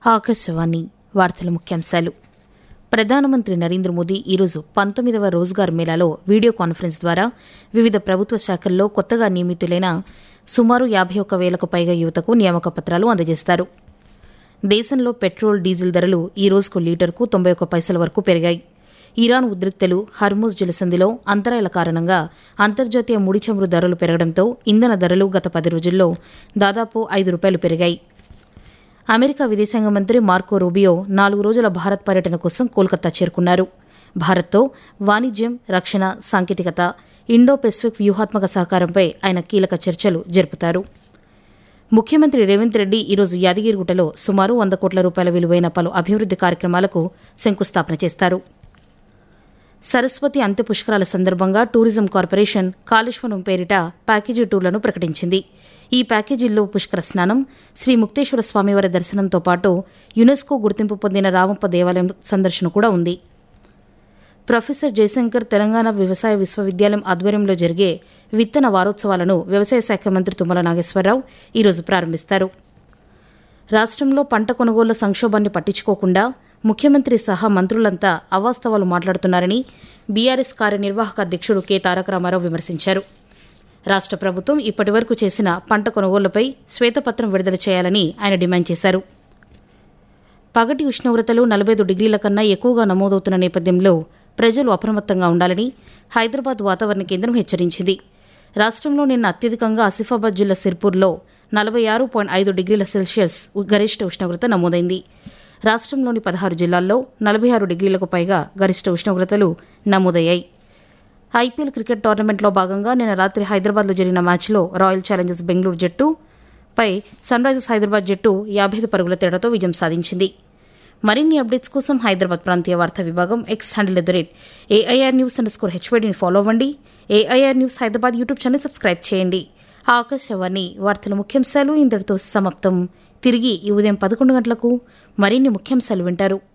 ఆకాశవాణి వార్తల ముఖ్యాంశాలు ప్రధానమంత్రి నరేంద్ర మోదీ ఈరోజు పంతొమ్మిదవ రోజ్గార్ మేళాలో వీడియో కాన్ఫరెన్స్ ద్వారా వివిధ ప్రభుత్వ శాఖల్లో కొత్తగా నియమితులైన సుమారు యాభై ఒక్క వేలకు పైగా యువతకు నియామక పత్రాలు అందజేస్తారు దేశంలో పెట్రోల్ డీజిల్ ధరలు ఈ రోజుకు లీటర్కు తొంభై ఒక్క పైసల వరకు పెరిగాయి ఇరాన్ ఉద్రిక్తలు హర్మూజ్ జలసంధిలో అంతరాయాల కారణంగా అంతర్జాతీయ ముడి చమురు ధరలు పెరగడంతో ఇంధన ధరలు గత పది రోజుల్లో దాదాపు ఐదు రూపాయలు పెరిగాయి అమెరికా విదేశాంగ మంత్రి మార్కో రూబియో నాలుగు రోజుల భారత్ పర్యటన కోసం కోల్కతా చేరుకున్నారు భారత్తో వాణిజ్యం రక్షణ సాంకేతికత ఇండో పెసిఫిక్ వ్యూహాత్మక సహకారంపై ఆయన కీలక చర్చలు జరుపుతారు ముఖ్యమంత్రి రేవంత్ రెడ్డి ఈరోజు యాదగిరిగుట్టలో సుమారు వంద కోట్ల రూపాయల విలువైన పలు అభివృద్ది కార్యక్రమాలకు శంకుస్థాపన చేస్తారు సరస్వతి అంత్య పుష్కరాల సందర్భంగా టూరిజం కార్పొరేషన్ కాళేశ్వరం పేరిట ప్యాకేజీ టూర్లను ప్రకటించింది ఈ ప్యాకేజీల్లో పుష్కర స్నానం శ్రీ ముక్తేశ్వర స్వామివారి దర్శనంతో పాటు యునెస్కో గుర్తింపు పొందిన రామప్ప దేవాలయం సందర్శన కూడా ఉంది ప్రొఫెసర్ జయశంకర్ తెలంగాణ వ్యవసాయ విశ్వవిద్యాలయం ఆధ్వర్యంలో జరిగే విత్తన వారోత్సవాలను వ్యవసాయ శాఖ మంత్రి తుమ్మల నాగేశ్వరరావు ఈరోజు ప్రారంభిస్తారు రాష్ట్రంలో పంట కొనుగోళ్ల సంక్షోభాన్ని పట్టించుకోకుండా ముఖ్యమంత్రి సహా మంత్రులంతా అవాస్తవాలు మాట్లాడుతున్నారని బీఆర్ఎస్ కార్యనిర్వాహక అధ్యక్షుడు కె తారక రామారావు విమర్శించారు రాష్ట్ర ప్రభుత్వం ఇప్పటివరకు చేసిన పంట కొనుగోళ్లపై శ్వేతపత్రం విడుదల చేయాలని ఆయన డిమాండ్ చేశారు పగటి ఉష్ణోగ్రతలు నలభై ఐదు డిగ్రీల కన్నా ఎక్కువగా నమోదవుతున్న నేపథ్యంలో ప్రజలు అప్రమత్తంగా ఉండాలని హైదరాబాద్ వాతావరణ కేంద్రం హెచ్చరించింది రాష్ట్రంలో నిన్న అత్యధికంగా ఆసిఫాబాద్ జిల్లా సిర్పూర్లో నలభై ఆరు పాయింట్ ఐదు డిగ్రీల సెల్సియస్ గరిష్ట ఉష్ణోగ్రత నమోదైంది రాష్ట్రంలోని పదహారు జిల్లాల్లో నలభై ఆరు డిగ్రీలకు పైగా గరిష్ట ఉష్ణోగ్రతలు నమోదయ్యాయి ఐపీఎల్ క్రికెట్ టోర్నమెంట్లో భాగంగా నిన్న రాత్రి హైదరాబాద్లో జరిగిన మ్యాచ్లో రాయల్ ఛాలెంజర్స్ బెంగళూరు జట్టు పై సన్ రైజర్స్ హైదరాబాద్ జట్టు యాభై ఐదు పరుగుల తేడాతో విజయం సాధించింది మరిన్ని అప్డేట్స్ కోసం హైదరాబాద్ ప్రాంతీయ వార్తా విభాగం X handle at the rate AIR news underscore హెచ్వైడీని ఫాలో అవ్వండి AIR news Hyderabad YouTube channel subscribe చేయండి ఆకాశవాణి వార్తల ముఖ్యాంశాలు ఇంతటితో సమాప్తం తిరిగి ఈ ఉదయం పదకొండు గంటలకు మరిన్ని ముఖ్యాంశాలు వింటారు